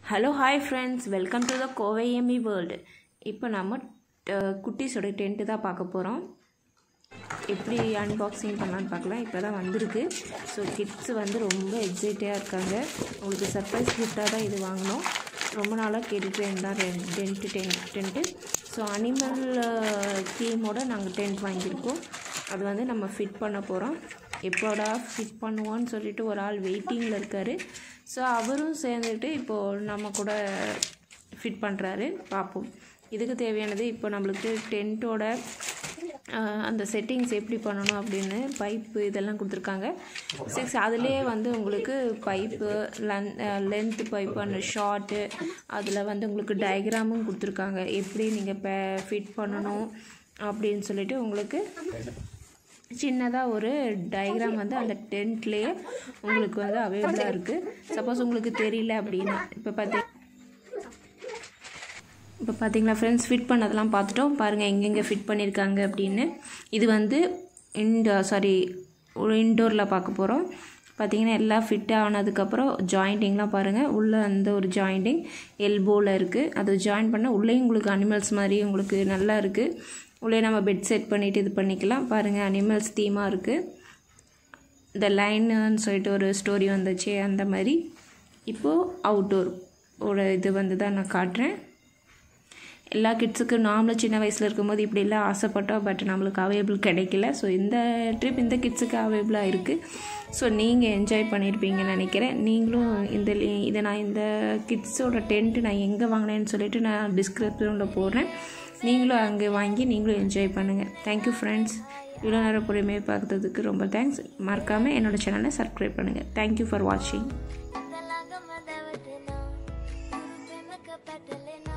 hello hi friends welcome to the Kovai Emmy world இப்போ நம்ம அஹ், குட்டீஸோட tent தான் பார்க்க போகிறோம் எப்படி அன்பாக்சிங் பண்ணலான்னு பார்க்கலாம் இப்போ தான் வந்திருக்கு ஸோ கிட்ஸ் வந்து ரொம்ப எக்ஸைட்டாக இருக்காங்க உங்களுக்கு சர்ப்ரைஸ் கிஃப்டாக தான் இது வாங்கினோம் ரொம்ப நாளாக கேட்டுகிட்டே இருந்தால் tent tent tent so animal தீமோட நாங்கள் டென்ட் வாங்கியிருக்கோம் அது வந்து நம்ம ஃபிட் பண்ண போகிறோம் எப்போடா ஃபிட் பண்ணுவோன்னு சொல்லிட்டு ஒரு ஆள் வெயிட்டிங்கில் இருக்கார் ஸோ அவரும் சேர்ந்துட்டு இப்போது நம்ம கூட ஃபிட் பண்ணுறாரு பார்ப்போம் இதுக்கு தேவையானது இப்போ நம்மளுக்கு டென்ட்டோட அந்த செட்டிங்ஸ் எப்படி பண்ணணும் அப்படின்னு பைப்பு இதெல்லாம் கொடுத்துருக்காங்க சிக்ஸ் அதுலேயே வந்து உங்களுக்கு பைப்பு லன் லென்த்து பைப்பு அந்த ஷார்ட்டு அதில் வந்து உங்களுக்கு டயக்ராமும் கொடுத்துருக்காங்க எப்படி நீங்கள் இப்போ ஃபிட் பண்ணணும் அப்படின்னு சொல்லிட்டு உங்களுக்கு சின்னதாக ஒரு டயக்ராம் வந்து அந்த டென்ட்லேயே உங்களுக்கு வந்து அவைலபிளாக இருக்குது சப்போஸ் உங்களுக்கு தெரியல அப்படின்னா இப்போ பார்த்தி இப்போ பார்த்தீங்களா ஃப்ரெண்ட்ஸ் ஃபிட் பண்ணதெல்லாம் பார்த்துட்டோம் பாருங்கள் எங்கெங்கே ஃபிட் பண்ணியிருக்காங்க அப்படின்னு இது வந்து இன்டோ சாரி ஒரு இன்டோரில் பார்க்க போகிறோம் பார்த்தீங்கன்னா எல்லாம் ஃபிட் ஆனதுக்கப்புறம் ஜாயிண்டிங்லாம் பாருங்கள் உள்ளே அந்த ஒரு ஜாயிண்டிங் எல்போவில் இருக்குது அது ஜாயின் பண்ணால் உள்ளேயும் உங்களுக்கு அனிமல்ஸ் மாதிரி உங்களுக்கு நல்லா இருக்குது உள்ளே நம்ம பெட் செட் பண்ணிவிட்டு இது பண்ணிக்கலாம் பாருங்கள் அனிமல்ஸ் தீமாக இருக்குது இந்த லைன்னு சொல்லிட்டு ஒரு ஸ்டோரி வந்துச்சு அந்த மாதிரி இப்போது அவுட்டோர் ஓட இது வந்து தான் நான் காட்டுறேன் எல்லா கிட்ஸுக்கும் நாமளும் சின்ன வயசில் இருக்கும்போது இப்படிலாம் ஆசைப்பட்டோம் பட் நம்மளுக்கு அவைலபிள் கிடைக்கல ஸோ இந்த ட்ரிப் இந்த கிட்ஸுக்கு அவைலபிளாக இருக்குது ஸோ நீங்கள் என்ஜாய் பண்ணியிருப்பீங்கன்னு நினைக்கிறேன் நீங்களும் இந்த li- இதை நான் இந்த கிட்ஸோட டென்ட்டு நான் எங்கே வாங்கினேன்னு சொல்லிட்டு நான் டிஸ்கிரிப்ஷனில் போடுறேன் நீங்களும் அங்கே வாங்கி நீங்களும் என்ஜாய் பண்ணுங்கள் தேங்க்யூ ஃப்ரெண்ட்ஸ் இவ்வளோ நேரம் பொறுமையாக பார்த்ததுக்கு ரொம்ப தேங்க்ஸ் மறக்காமல் என்னோட சேனலை சப்ஸ்கிரைப் பண்ணுங்கள் தேங்க்யூ ஃபார் வாட்சிங் Nandalaga madawat na Puro pe magkapatali na